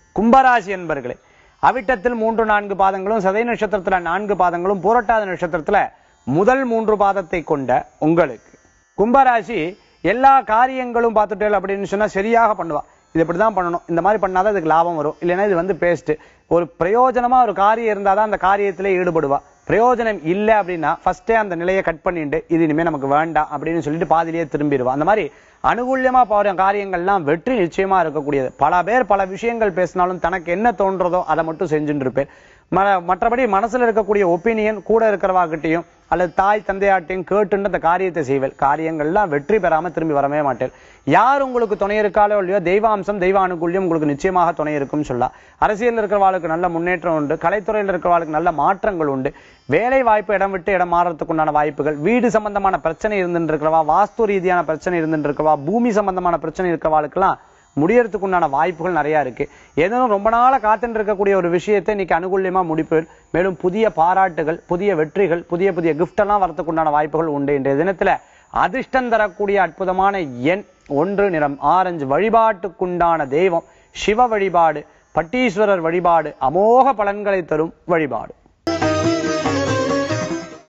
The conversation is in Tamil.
கும்பராசி என்பர்களே அவிட்டத்தில் மூன்று நான்கு பாதங்களும் சதய நட்சத்திரத்துல நான்கு பாதங்களும் பூரட்டாத நட்சத்திரத்துல முதல் மூன்று பாதத்தை கொண்ட உங்களுக்கு கும்பராசி எல்லா காரியங்களும் பார்த்துட்டேன் அப்படின்னு சொன்னா சரியாக பண்ணுவா இது இப்படிதான் பண்ணணும் இந்த மாதிரி பண்ணாதான் இதுக்கு லாபம் வரும் இல்லைன்னா இது வந்து பேஸ்ட் ஒரு பிரயோஜனமா ஒரு காரியம் இருந்தாதான் அந்த காரியத்திலே ஈடுபடுவா பிரயோஜனம் இல்லை அப்படின்னா ஃபர்ஸ்டே அந்த நிலையை கட் பண்ணிட்டு இது இனிமே நமக்கு வேண்டாம் அப்படின்னு சொல்லிட்டு பாதிலேயே திரும்பிடுவா அந்த மாதிரி அனுகூல்யமா போற காரியங்கள்லாம் வெற்றி நிச்சயமா இருக்கக்கூடியது பல பேர் பல விஷயங்கள் பேசினாலும் தனக்கு என்ன தோன்றதோ அதை மட்டும் செஞ்சுட்டு இருப்பேன் ம- மற்றபடி மனசுல இருக்கக்கூடிய ஒப்பீனியன் கூட இருக்கிறவாகிட்டையும் அல்லது தாய் தந்தையாட்டையும் கேட்டுன்னு அந்த காரியத்தை செய்வேன் காரியங்கள்லாம் வெற்றி பெறாம திரும்பி வரவே மாட்டேன் யார் உங்களுக்கு துணை இருக்காளோ இல்லையோ தெய்வாம்சம் தெய்வ அனுகூல்யம் உங்களுக்கு நிச்சயமாக துணை இருக்கும்னு சொல்லலாம் அரசியல் இருக்கிறவாளுக்கு நல்ல முன்னேற்றம் உண்டு கலைத்துறையில் இருக்கிறவாளுக்கு நல்ல மாற்றங்கள் உண்டு வேலை வாய்ப்பு இடம் விட்டு இடம் மாறதுக்கு உண்டான வாய்ப்புகள் வீடு சம்பந்தமான பிரச்சனை இருந்துட்டு இருக்கிறவா வாஸ்து ரீதியான பிரச்சனை இருந்துட்டு இருக்கிறவா பூமி சம்பந்தமான பிரச்சனை இருக்கிறவாளுக்கெல்லாம் முடியறதுக்கு உண்டான வாய்ப்புகள் நிறைய இருக்கு ஏதேனும் ரொம்ப நாளா காத்துட்டு இருக்கக்கூடிய ஒரு விஷயத்தை இன்னைக்கு அனுகூல்யமா முடிப்பேன் மேலும் புதிய பாராட்டுகள் புதிய வெற்றிகள் புதிய புதிய கிஃப்ட் எல்லாம் வரதுக்கு உண்டான வாய்ப்புகள் உண்டு இன்றைய தினத்துல அதிர்ஷ்டம் தரக்கூடிய அற்புதமான எண் ஒன்று நிறம் ஆரஞ்சு வழிபாட்டுக்குண்டான தெய்வம் சிவ வழிபாடு பட்டீஸ்வரர் வழிபாடு அமோக பலன்களை தரும் வழிபாடு